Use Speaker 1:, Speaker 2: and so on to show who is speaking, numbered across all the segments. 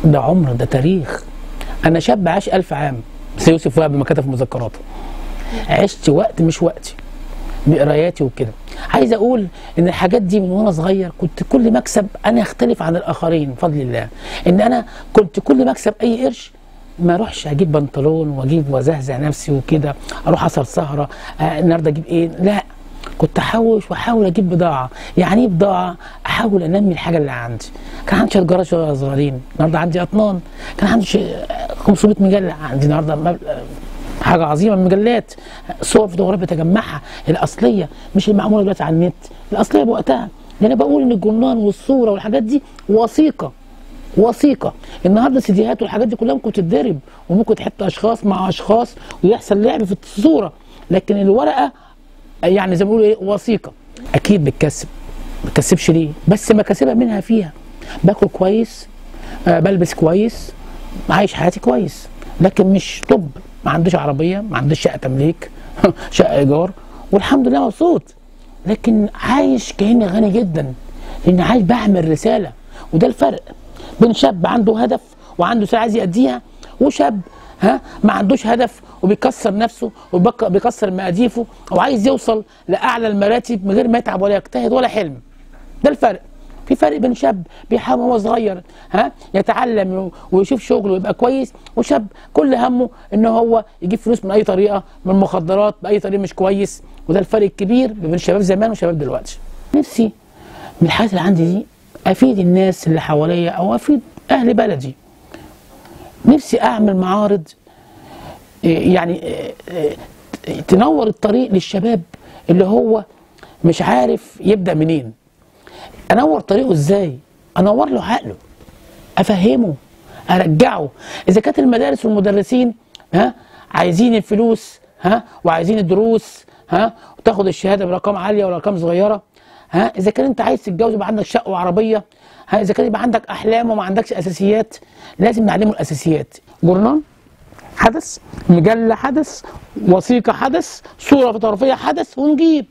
Speaker 1: ده عمر ده تاريخ انا شاب عاش ألف عام سي يوسف وهب ما كتب في مذكراته عشت وقت مش وقتي بقراياتي وكده عايز اقول ان الحاجات دي من وانا صغير كنت كل ما اكسب انا اختلف عن الاخرين بفضل الله ان انا كنت كل ما اكسب اي قرش ما اروحش اجيب بنطلون واجيب وازهزه نفسي وكده اروح اسهر سهره آه النهارده اجيب ايه لا كنت احوش واحاول اجيب بضاعه يعني ايه بضاعه احاول انمي الحاجه اللي عندي كان عندي شويه جراج شويه صغيرين النهارده عندي اطنان كان عندي شي- 500 مجله عندي النهارده مبلغ حاجه عظيمه من مجلات صور فوتوغرافيه بتجمعها الاصليه مش المعموله دلوقتي على النت الاصليه بوقتها لان انا بقول ان الجرنان والصوره والحاجات دي وثيقه وثيقه النهارده السيديهات والحاجات دي كلها ممكن تتضرب وممكن تحط اشخاص مع اشخاص ويحصل لعب في الصوره لكن الورقه يعني زي ما بيقولوا ايه وثيقه اكيد بتكسب ما بتكسبش ليه بس مكاسبها منها فيها باكل كويس آه بلبس كويس عايش حياتي كويس لكن مش طب ما عنديش عربيه ما عنديش شقه تمليك شقه ايجار والحمد لله مبسوط لكن عايش كاني غني جدا لان عايش بعمل رساله وده الفرق بين شاب عنده هدف وعنده رساله عايز يأديها وشاب ها ما عندوش هدف وبيكسر نفسه وبيكسر مقاديفه وعايز يوصل لاعلى المراتب من غير ما يتعب ولا يجتهد ولا حلم ده الفرق في فرق بين شاب بيحاول وهو صغير ها يتعلم ويشوف شغله ويبقى كويس وشاب كل همه ان هو يجيب فلوس من اي طريقه من المخدرات باي طريقه مش كويس وده الفرق الكبير بين شباب زمان وشباب دلوقتي نفسي من الحاجات اللي عندي دي افيد الناس اللي حواليا او افيد اهل بلدي نفسي اعمل معارض إيه، يعني إيه، إيه، تنور الطريق للشباب اللي هو مش عارف يبدا منين انور طريقه ازاي انور له عقله افهمه ارجعه اذا كانت المدارس والمدرسين ها عايزين الفلوس ها وعايزين الدروس ها وتاخد الشهاده برقم عاليه ولا ارقام صغيره ها اذا كان انت عايز تتجوز يبقى عندك شقه وعربيه ها اذا كان يبقى عندك احلام وما عندكش اساسيات لازم نعلمه الاساسيات جورنال حدث مجله حدث وثيقه حدث صوره فوتوغرافيه حدث ونجيب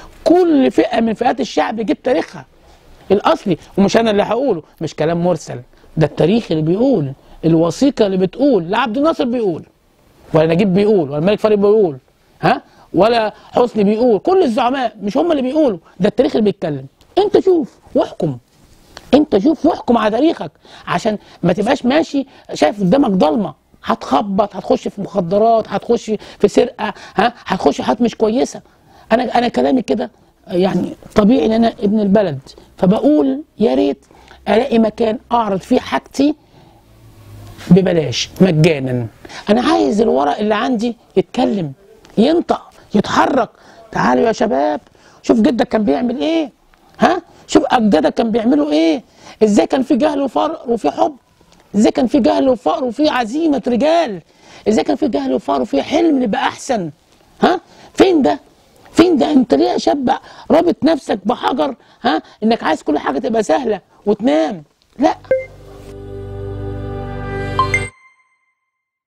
Speaker 1: كل فئه من فئات الشعب يجيب تاريخها الاصلي ومش انا اللي هقوله مش كلام مرسل ده التاريخ اللي بيقول الوثيقه اللي بتقول لا عبد الناصر بيقول ولا نجيب بيقول ولا الملك فاروق بيقول ها ولا حسني بيقول كل الزعماء مش هم اللي بيقولوا ده التاريخ اللي بيتكلم انت شوف واحكم انت شوف واحكم على تاريخك عشان ما تبقاش ماشي شايف قدامك ضلمه هتخبط هتخش في مخدرات هتخش في سرقه ها هتخش في حاجات مش كويسه انا انا كلامي كده يعني طبيعي ان انا ابن البلد فبقول يا ريت الاقي مكان اعرض فيه حاجتي ببلاش مجانا انا عايز الورق اللي عندي يتكلم ينطق يتحرك تعالوا يا شباب شوف جدك كان بيعمل ايه ها شوف اجدادك كان بيعملوا ايه ازاي كان في جهل وفقر وفي حب ازاي كان في جهل وفقر وفي عزيمه رجال ازاي كان في جهل وفقر وفي حلم نبقى احسن ها فين ده فين ده انت ليه يا شاب رابط نفسك بحجر ها انك عايز كل حاجه تبقى سهله وتنام لا